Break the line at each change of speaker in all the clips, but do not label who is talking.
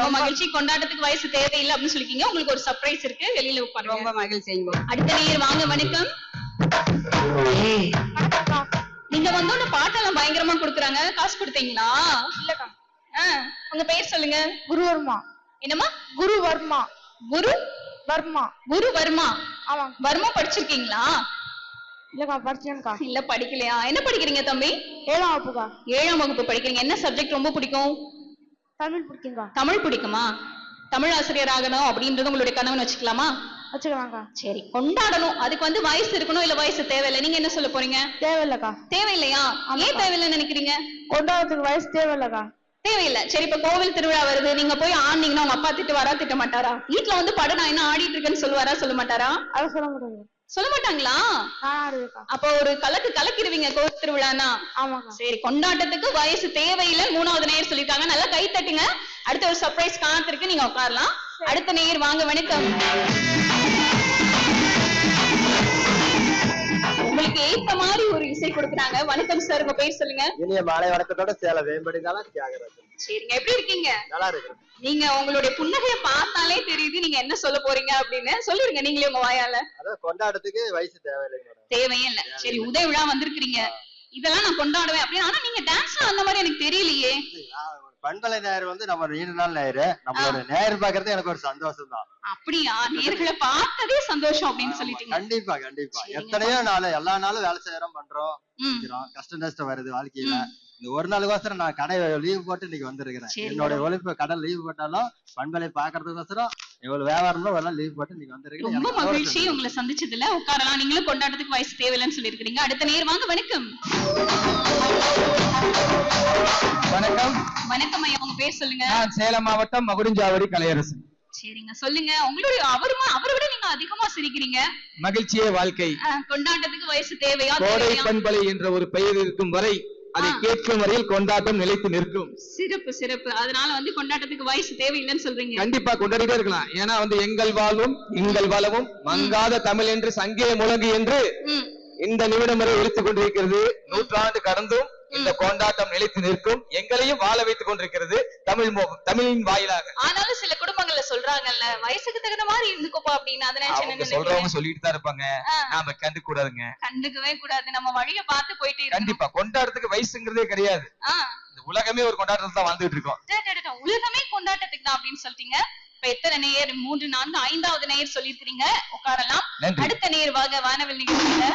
மகிழ்ச்சி கொண்டாட்டத்துக்கு வயசு தேவையில்லை அப்படின்னு சொல்லிருக்கீங்க உங்களுக்கு ஒரு சர்ப்ரைஸ் இருக்கு வெளியில உட்காருங்க
ரொம்ப மகிழ்ச்சிங்க
அடுத்த நேயர் வாங்க வணக்கம் நீங்க வந்தோன்னு பாட்டெல்லாம் பயங்கரமா குடுக்குறாங்க காசு கொடுத்தீங்களா
இல்லக்கா
ஆ, உங்க பேர் சொல்லுங்க
குரு வர்மா
என்னம்மா
குரு வர்மா
குரு
வர்மா
குரு வர்மா
ஆமாங்க
வர்மா படிச்சிருக்கீங்களா
இல்லக்கா படிச்சேன்க்கா
இல்ல படிக்கலையா என்ன படிக்கிறீங்க தம்பி
ஏழாம் வகுப்புக்கா
ஏழாம் வகுப்பு படிக்கிறீங்க என்ன சப்ஜெக்ட் ரொம்ப பிடிக்கும்
தமிழ் பிடிக்குங்கக்கா
தமிழ் பிடிக்குமா தமிழ் ஆசிரியர் ஆகணும் அப்படின்றது உங்களுடைய கனவுன்னு வச்சுக்கலாமா
வச்சுக்கலாம்க்கா
சரி கொண்டாடணும் அதுக்கு வந்து வயசு இருக்கணும் இல்ல வயசு தேவையில்லை நீங்க என்ன சொல்ல போறீங்க
தேவையில்லக்கா
தேவையில்லையா ஏன் தேவையில்லைன்னு நினைக்கிறீங்க
கொண்டாடுறதுக்கு வயசு தேவையில்லக்கா
தேவையில்லை சரி இப்ப கோவில் திருவிழா வருது நீங்க போய் ஆடினீங்கன்னா உங்க அப்பா திட்டு வரா திட்ட மாட்டாரா வீட்ல வந்து படம் நான் என்ன ஆடிட்டு இருக்கேன்னு சொல்லுவாரா சொல்ல மாட்டாரா
அதை சொல்ல முடியாது
சொல்ல மாட்டாங்களா
நான் ஆடுவேக்கா
அப்ப ஒரு கலக்கு கலக்கிடுவீங்க கோவில் திருவிழானா
ஆமாக்கா
சரி கொண்டாட்டத்துக்கு வயசு தேவையில்லை மூணாவது நேயர் சொல்லிருக்காங்க நல்லா கை தட்டுங்க அடுத்த ஒரு சர்ப்ரைஸ் காத்திருக்கு நீங்க உட்காரலாம் அடுத்த நேயர் வாங்க வணக்கம் உங்களுக்கு ஏத்த மாதிரி ஒரு இசை கொடுக்குறாங்க வணக்கம் சார் உங்க பேர் சொல்லுங்க
இனிய மாலை வணக்கத்தோட சேலை வேம்படினால தியாகராஜன்
சரிங்க எப்படி இருக்கீங்க
நல்லா இருக்கிறேன்
நீங்க உங்களுடைய புன்னகைய பார்த்தாலே தெரியுது நீங்க என்ன சொல்ல போறீங்க அப்படின்னு சொல்லிருங்க நீங்களே உங்க வாயால
அதான் கொண்டாட்டத்துக்கு வயசு தேவையில்லை மேடம்
தேவையே இல்ல சரி உதய விழா வந்திருக்கிறீங்க இதெல்லாம் நான் கொண்டாடுவேன் அப்படின்னு ஆனா நீங்க டான்ஸ் அந்த மாதிரி எனக்கு தெரியலையே
பண்பலை நேயர் வந்து நம்ம நீண்ட நாள் நேயரு நம்மளோட நேயர் பாக்குறது எனக்கு ஒரு சந்தோஷம் தான்
அப்படியா நேர்களை பார்த்ததே சந்தோஷம் அப்படின்னு சொல்லிட்டீங்க
கண்டிப்பா கண்டிப்பா
சரிங்க.
எத்தனையோ நாள் எல்லா நாளும் வேலை செய்யறோம் பண்றோம்
ம்.
செய்றோம். கஷ்ட நஷ்டம் வருது வாழ்க்கையில
ம்.
இந்த ஒரு நாளுக்கோசரம் நான் கடை லீவ் போட்டு இன்னைக்கு வந்திருக்கிறேன்
சரி.
என்னோட உழைப்பு கடை லீவ் போட்டாலும் பண்பலை பாக்குறதுக்கோசரம் இவ்வளவு வியாபாரம்ல ஒரு நாள் லீவ் போட்டு இன்னைக்கு வந்திருக்கிறேன்
ரொம்ப
எனக்கு
மகிழ்ச்சி
சந்தோஷம்.
உங்களை சந்திச்சதுல உட்காரலாம் நீங்களும் கொண்டாட்டத்துக்கு வயசு தேவையில்லைன்னு சொல்லிருக்கீங்க அடுத்த நேர் வாங்க வணக்கம்
வணக்கம்
வணக்கம் ஐயா உங்க பேர் சொல்லுங்க
நான் சேலம் மாவட்டம் மகுடிஞ்சாவடி கலையரசன்
சரிங்க சொல்லுங்க உங்களுடைய அவருமா அவரை விட நீங்க அதிகமா சிரிக்கிறீங்க
மகிழ்ச்சியே வாழ்க்கை
அஹ், கொண்டாட்டத்துக்கு வயசு தேவையா
கோடை
தேவையா
பண்பலை என்ற ஒரு பெயர் இருக்கும் வரை அதை
ஆ.
கேட்கும் வரையில் கொண்டாட்டம் நிலைத்து நிற்கும்
சிறப்பு சிறப்பு அதனால வந்து கொண்டாட்டத்துக்கு வயசு தேவையில்லைன்னு சொல்றீங்க
கண்டிப்பா கொண்டாடிட்டே இருக்கலாம் ஏன்னா வந்து எங்கள் வாழ்வும் எங்கள் வளமும் மங்காத தமிழ் என்று சங்கே முழங்கு என்று
ம்
இந்த நிமிடம் வரை ஒழித்துக் கொண்டிருக்கிறது நூற்றாண்டு கடந்தும் இந்த கொண்டாட்டம் நிலைத்து நிற்கும் எங்களையும் வாழ வைத்துக் கொண்டிருக்கிறது தமிழ் மொ- தமிழின் வாயிலாக
ஆனாலும் சில குடும்பங்கள்ல சொல்றாங்கல்ல வயசுக்கு தகுந்த மாதிரி இருந்துக்கோப்பா அப்படின்னு அதை நினைச்சு
அவங்க
என்ன
சொல்றவங்க
நினைக்கிறேன்
சொல்லிட்டு தான் இருப்பாங்க
ஆ.
நாம கண்டு கூடாதுங்க
கண்டுக்கவே கூடாது நம்ம வழிய பார்த்து போயிட்டே இருக்கணும்
கண்டிப்பா கொண்டாடுறதுக்கு வயசுங்கிறதே கிடையாது
ஆ,
இந்த உலகமே ஒரு கொண்டாட்டத்தில் தான் வாழ்ந்துட்டு இருக்கோம்
டே, டே, டே, டே, உலகமே கொண்டாட்டத்துக்கு தான் அப்படின்னு சொல்லிட்டீங்க இப்ப எத்தனை நேயர் மூன்று நான்கு ஐந்தாவது நேயர் சொல்லியிருக்கிறீங்க உட்காரலாம்
நன்றி.
அடுத்த நேயர் வாங்க வானவில் நிகழ்ச்சியில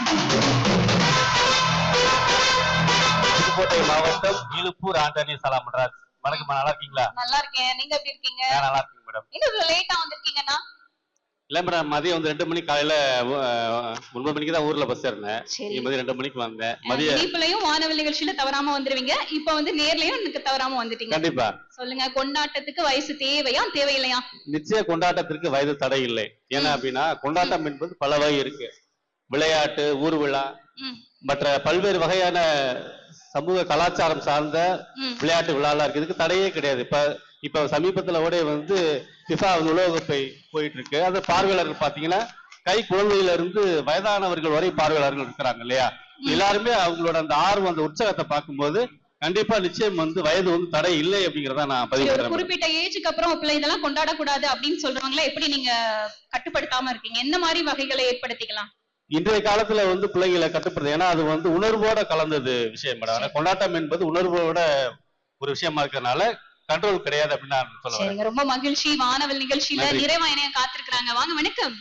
புதுக்கோட்டை மாவட்டம் இலுப்பூர் ஆண்டனி சலாமன்ராஜ் வணக்கம்மா நல்லா இருக்கீங்களா
நல்லா இருக்கேன் நீங்க எப்படி இருக்கீங்க
நான் நல்லா இருக்கீங்க மேடம்
இன்னும் இவ்வளவு லேட்டா வந்திருக்கீங்கன்னா
இல்ல மேடம் மதியம் வந்து ரெண்டு மணிக்கு காலையில அஹ், ஒன்பது மணிக்கு தான் ஊர்ல பஸ் ஏறினேன்
சரி.
இங்க மதியம் ரெண்டு மணிக்கு வந்தேன் மதிய
இனிப்புலயும் வானவில் நிகழ்ச்சியில தவறாம வந்துருவீங்க இப்ப வந்து நேர்லயும் எனக்கு தவறாம வந்துட்டீங்க
கண்டிப்பா
சொல்லுங்க கொண்டாட்டத்துக்கு வயசு தேவையா தேவையில்லையா
நிச்சய கொண்டாட்டத்திற்கு வயது தடை இல்லை ஏன்னா அப்படின்னா கொண்டாட்டம் என்பது பல வகை இருக்கு விளையாட்டு ஊர் விழா
ம்,
மற்ற பல்வேறு வகையான சமூக கலாச்சாரம் சார்ந்த
ம்.
விளையாட்டு விழாலாம் இருக்கு இதுக்கு தடையே கிடையாது இப்ப இப்ப சமீபத்துல கூட வந்து பிஃபா உலகக்கோப்பை போயிட்டு இருக்கு அது பார்வையாளர்கள் பாத்தீங்கன்னா கை குழந்தையில இருந்து வயதானவர்கள் வரை பார்வையாளர்கள் இருக்கிறாங்க இல்லையா எல்லாருமே அவங்களோட அந்த ஆர்வம் அந்த உற்சாகத்தை பார்க்கும்போது கண்டிப்பா நிச்சயம் வந்து வயது வந்து தடை இல்லை அப்படிங்கறத நான் பதிவு
சரி, ஒரு
பண்றேன்
குறிப்பிட்ட ஏஜுக்கு அப்புறம் பிள்ளை இதெல்லாம் கொண்டாடக்கூடாது அப்படின்னு சொல்றவங்கள எப்படி நீங்க கட்டுப்படுத்தாம இருக்கீங்க என்ன மாதிரி வகைகளை ஏற்படுத்திக்கலாம்
இன்றைய காலத்துல வந்து பிள்ளைகளை கட்டுப்படுது ஏன்னா அது வந்து உணர்வோட கலந்தது விஷயம் மேடம் ஆனா கொண்டாட்டம் என்பது உணர்வோட ஒரு விஷயமா இருக்கிறதுனால கண்ட்ரோல் கிடையாது அப்படின்னு நான் சொல்ல வரேன்
சரிங்க ரொம்ப மகிழ்ச்சி வானவில் நிகழ்ச்சியில
நன்றி.
நிறைவா இணைய காத்திருக்கிறாங்க வாங்க வணக்கம்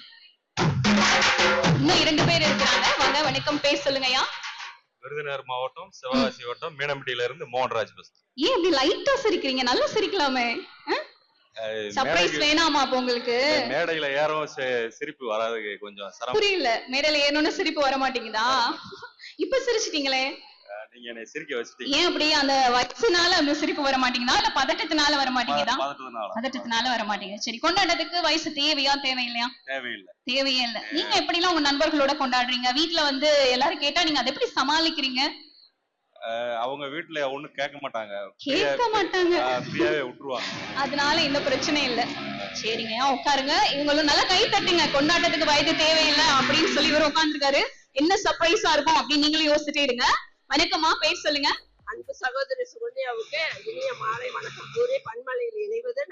இன்னும் இரண்டு பேர் இருக்கிறாங்க வாங்க வணக்கம் பேர் சொல்லுங்கய்யா
விருதுநகர் மாவட்டம் சிவகாசி வட்டம் மீனம்பட்டியில இருந்து மோகன்ராஜ் பஸ்
ஏன் இப்படி லைட்டா சிரிக்கிறீங்க நல்லா சிரிக்கலாமே சர்ப்ரைஸ் வேணாமா அப்ப உங்களுக்கு
மேடையில ஏறவும் சி- சிரிப்பு வராது கொஞ்சம் சிரமம்
புரியல மேடையில ஏறணும்னு சிரிப்பு வர மாட்டேங்குதா இப்ப சிரிச்சிட்டீங்களே
நீங்க என்னை சிரிக்க வச்சுட்டீங்க
ஏன் அப்படி அந்த வயசுனால அந்த சிரிப்பு வர மாட்டேங்குதா இல்ல பதட்டத்தினால வர மாட்டேங்குதா
பதட்டதுனால
பதட்டத்தினால வர மாட்டேங்குது சரி கொண்டாட்டத்துக்கு வயசு தேவையா தேவையில்லையா
தேவையில்லை
தேவையே இல்ல நீங்க எப்படி எல்லாம் உங்க நண்பர்களோட கொண்டாடுறீங்க வீட்ல வந்து எல்லாரும் கேட்டா நீங்க அதை எப்படி சமாளிக்கிறீங்க
அஹ் அவங்க வீட்டுல ஒண்ணும் கேட்க மாட்டாங்க
கேட்க மாட்டாங்க
ஃப்ரீயாவே விட்டுருவாங்க
அதனால இந்த பிரச்சனை இல்ல சரிங்க உட்காருங்க இவங்களும் நல்லா கை தட்டுங்க கொண்டாட்டத்துக்கு வயது தேவையில்லை அப்படின்னு சொல்லி இவரும் உட்கார்ந்துருக்காரு என்ன சர்ப்ரைஸா இருக்கும் அப்படின்னு நீங்களும் யோசிச்சுட்டே இருங்க வணக்கம்மா பேர் சொல்லுங்க
அன்பு சகோதரி சுகன்யாவுக்கு இனிய மாலை வணக்கம் கூறி பன்மலையில் இணைவது